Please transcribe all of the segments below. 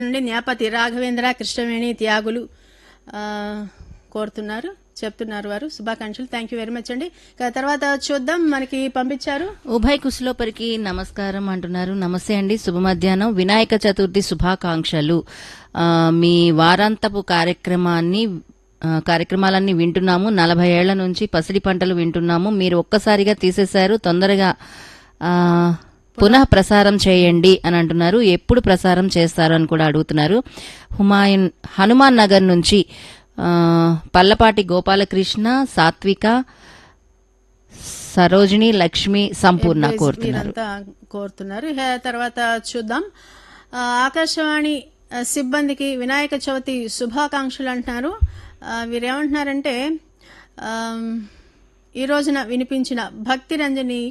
నుండి న్యాపతి రాఘవేంద్ర కృష్ణవేణి త్యాగులు ఆ, కోరుతున్నారు చెప్తున్నారు వారు శుభాకాంక్షలు థ్యాంక్ యూ వెరీ మచ్ అండి ఇక తర్వాత చూద్దాం మనకి పంపించారు ఉభయ కుశలోపరికి నమస్కారం అంటున్నారు నమస్తే అండి శుభ మధ్యాహ్నం వినాయక చతుర్థి శుభాకాంక్షలు ఆ, మీ వారాంతపు కార్యక్రమాన్ని ఆ, కార్యక్రమాలన్నీ వింటున్నాము నలభై ఏళ్ల నుంచి పసిడి పంటలు వింటున్నాము మీరు ఒక్కసారిగా తీసేశారు తొందరగా ఆ, పునః ప్రసారం చేయండి అని అంటున్నారు ఎప్పుడు ప్రసారం చేస్తారు అని కూడా అడుగుతున్నారు హుమాయూన్ హనుమాన్ నగర్ నుంచి ఆ, పల్లపాటి గోపాలకృష్ణ సాత్విక సరోజిని లక్ష్మి సంపూర్ణ కోరుతున్నారు మీరంతా కోరుతున్నారు ఇక తర్వాత చూద్దాం ఆ, ఆకాశవాణి ఆ, సిబ్బందికి వినాయక చవితి శుభాకాంక్షలు అంటున్నారు ఆ, వీరేమంటున్నారంటే ఆమ్, ఈ రోజున వినిపించిన భక్తి రంజని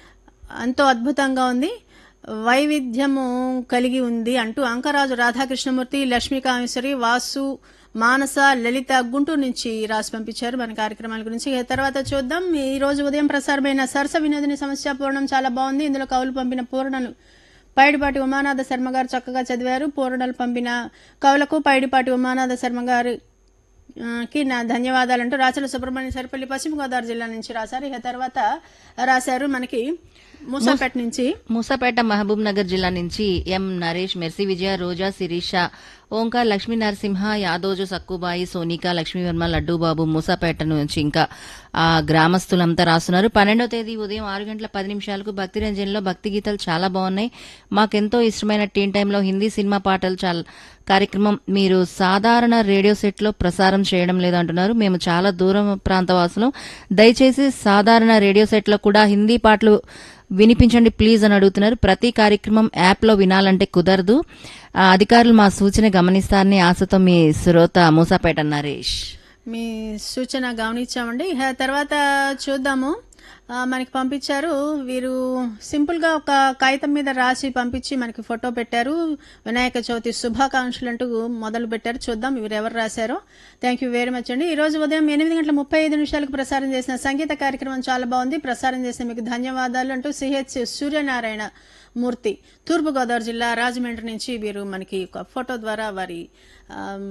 ఎంతో అద్భుతంగా ఉంది వైవిధ్యము కలిగి ఉంది అంటూ అంకరాజు రాధాకృష్ణమూర్తి లక్ష్మీకామేశ్వరి వాసు మానస లలిత గుంటూరు నుంచి రాసి పంపించారు మన కార్యక్రమాల గురించి ఇక తర్వాత చూద్దాం ఈ రోజు ఉదయం ప్రసారమైన సరస వినోదిని సమస్య పూర్ణం చాలా బాగుంది ఇందులో కవులు పంపిన పూర్ణలు పైడిపాటి ఉమానాథ శర్మ గారు చక్కగా చదివారు పూర్ణలు పంపిన కవులకు పైడిపాటి ఉమానాథ శర్మ గారు ఆ, కి నా ధన్యవాదాలంటూ రాచల సుబ్రహ్మణ్య సరిపల్లి పశ్చిమ గోదావరి జిల్లా నుంచి రాశారు ఇక తర్వాత రాశారు మనకి మూసాపేట నుంచి మూసాపేట మహబూబ్ నగర్ జిల్లా నుంచి ఎం నరేష్ మెర్సీ విజయ రోజా శిరీష ఓంకార్ లక్ష్మీ నరసింహ యాదోజు సక్కుబాయి సోనిక లక్ష్మీవర్మ లడ్డూబాబు మూసాపేట నుంచి ఇంకా ఆ గ్రామస్తులంతా రాస్తున్నారు పన్నెండో తేదీ ఉదయం ఆరు గంటల పది నిమిషాలకు భక్తి రంజన్లో భక్తి గీతాలు చాలా బాగున్నాయి మాకెంతో ఇష్టమైన టీన్ టైంలో హిందీ సినిమా పాటలు చాలా కార్యక్రమం మీరు సాధారణ రేడియో సెట్ లో ప్రసారం చేయడం లేదంటున్నారు మేము చాలా దూరం ప్రాంత వాసులం దయచేసి సాధారణ రేడియో సెట్ లో కూడా హిందీ పాటలు వినిపించండి ప్లీజ్ అని అడుగుతున్నారు ప్రతి కార్యక్రమం యాప్ లో వినాలంటే కుదరదు ఆ, అధికారులు మా సూచన గమనిస్తారని ఆశతో మీ శ్రోత మూసాపేట నరేష్ మీ సూచన గమనించామండి ఇక తర్వాత చూద్దాము ఆ, మనకి పంపించారు వీరు సింపుల్గా ఒక కాగితం మీద రాసి పంపించి మనకి ఫోటో పెట్టారు వినాయక చవితి శుభాకాంక్షలు అంటూ మొదలు పెట్టారు చూద్దాం వీరు ఎవరు రాశారో థ్యాంక్ యూ వెరీ మచ్ అండి ఈ రోజు ఉదయం ఎనిమిది గంటల ముప్పై ఐదు నిమిషాలకు ప్రసారం చేసిన సంగీత కార్యక్రమం చాలా బాగుంది ప్రసారం చేసిన మీకు ధన్యవాదాలు అంటూ సిహెచ్ సూర్యనారాయణ మూర్తి తూర్పుగోదావరి జిల్లా రాజమండ్రి నుంచి వీరు మనకి ఒక ఫోటో ద్వారా వారి ఆమ్,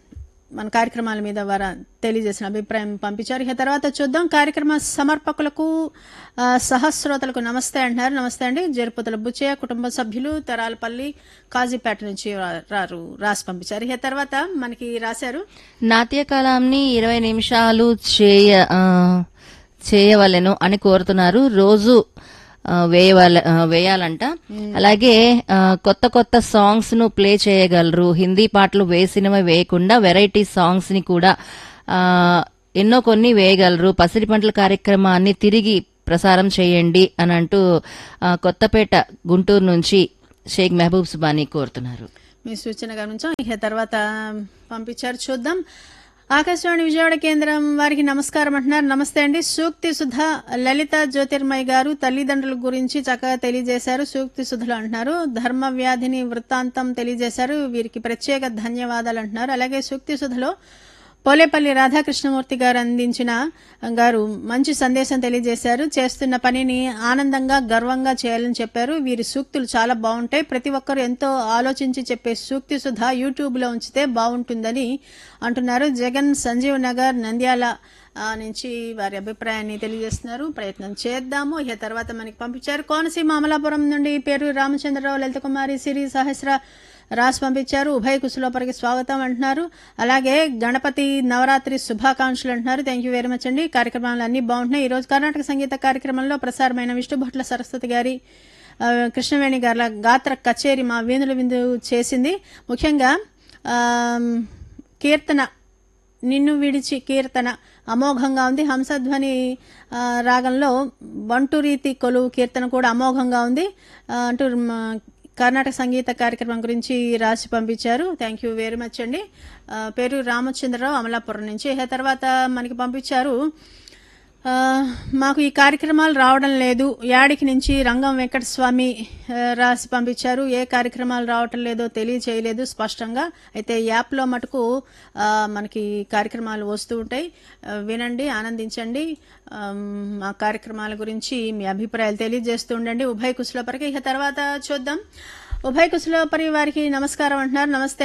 మన కార్యక్రమాల మీద వారు తెలియజేసిన అభిప్రాయం పంపించారు ఇక తర్వాత చూద్దాం కార్యక్రమ సమర్పకులకు ఆ, సహస్రోతలకు నమస్తే అంటున్నారు నమస్తే అండి జరుపుతల బుచ్చయ్య కుటుంబ సభ్యులు తెరాలపల్లి కాజీపేట నుంచి రా- రారు రాసి పంపించారు ఇక తర్వాత మనకి రాశారు నాట్య కళాంని ఇరవై నిమిషాలు చేయ ఆ, చేయవలెను అని కోరుతున్నారు రోజు ఆ, వేయవల ఆ, వేయాలంట అలాగే ఆ, కొత్త కొత్త సాంగ్స్ ను ప్లే చేయగలరు హిందీ పాటలు వేసినవి వేయకుండా వెరైటీ సాంగ్స్ ని కూడా ఆ, ఎన్నో కొన్ని వేయగలరు పసిడి పంటల కార్యక్రమాన్ని తిరిగి ప్రసారం చేయండి అని అంటూ ఆ, కొత్తపేట గుంటూరు నుంచి షేక్ మెహబూబ్ సుబానీ కోరుతున్నారు మీ సూచన గమనించాం ఇక తర్వాత పంపించారు చూద్దాం ఆకాశవాణి విజయవాడ కేంద్రం వారికి నమస్కారం అంటున్నారు నమస్తే అండి సూక్తి సుధ లలిత జ్యోతిర్మయ్య గారు తల్లిదండ్రుల గురించి చక్కగా తెలియజేశారు సూక్తి సుధలు అంటున్నారు ధర్మ వ్యాధిని వృత్తాంతం తెలియజేశారు వీరికి ప్రత్యేక ధన్యవాదాలు అంటున్నారు అలాగే సూక్తి సుధలో పోలేపల్లి రాధాకృష్ణమూర్తి గారు అందించిన గారు మంచి సందేశం తెలియజేశారు చేస్తున్న పనిని ఆనందంగా గర్వంగా చేయాలని చెప్పారు వీరి సూక్తులు చాలా బాగుంటాయి ప్రతి ఒక్కరు ఎంతో ఆలోచించి చెప్పే సూక్తి సుధా యూట్యూబ్ లో ఉంచితే బాగుంటుందని అంటున్నారు జగన్ సంజీవ్ నగర్ నంద్యాల ఆ, నుంచి వారి అభిప్రాయాన్ని తెలియజేస్తున్నారు ప్రయత్నం చేద్దాము ఇక తర్వాత మనకి పంపించారు కోనసీమ అమలాపురం నుండి పేరు రామచంద్రరావు లలిత కుమారి సిరి సహస్ర రాసి పంపించారు ఉభయ కుశలోపరికి స్వాగతం అంటున్నారు అలాగే గణపతి నవరాత్రి శుభాకాంక్షలు అంటున్నారు థ్యాంక్ యూ వెరీ మచ్ అండి కార్యక్రమాలు అన్ని బాగుంటున్నాయి ఈ రోజు కర్ణాటక సంగీత కార్యక్రమంలో ప్రసారమైన విష్ణుభట్ల సరస్వతి గారి ఆ, కృష్ణవేణి గారి గాత్ర కచేరి మా వీణుల విందు చేసింది ముఖ్యంగా ఆమ్, కీర్తన నిన్ను విడిచి కీర్తన అమోఘంగా ఉంది హంసధ్వని ఆ, రాగంలో బంటు రీతి కొలువు కీర్తన కూడా అమోఘంగా ఉంది ఆ, అంటూ మ, కర్ణాటక సంగీత కార్యక్రమం గురించి రాసి పంపించారు థ్యాంక్ యూ వెరీ మచ్ అండి ఆ, పేరు రామచంద్రరావు అమలాపురం నుంచి ఇక తర్వాత మనకి పంపించారు ఆ, మాకు ఈ కార్యక్రమాలు రావడం లేదు యాడికి నుంచి రంగం వెంకటస్వామి ఆ, రాసి పంపించారు ఏ కార్యక్రమాలు రావటం లేదో తెలియచేయలేదు స్పష్టంగా అయితే యాప్లో మటుకు ఆ, మనకి కార్యక్రమాలు వస్తూ ఉంటాయి ఆ, వినండి ఆనందించండి ఆ, మా కార్యక్రమాల గురించి మీ అభిప్రాయాలు తెలియజేస్తూ ఉండండి ఉభయ కుశలపరికి ఇక తర్వాత చూద్దాం ఉభయ కుశలోపరి వారికి నమస్కారం అంటున్నారు నమస్తే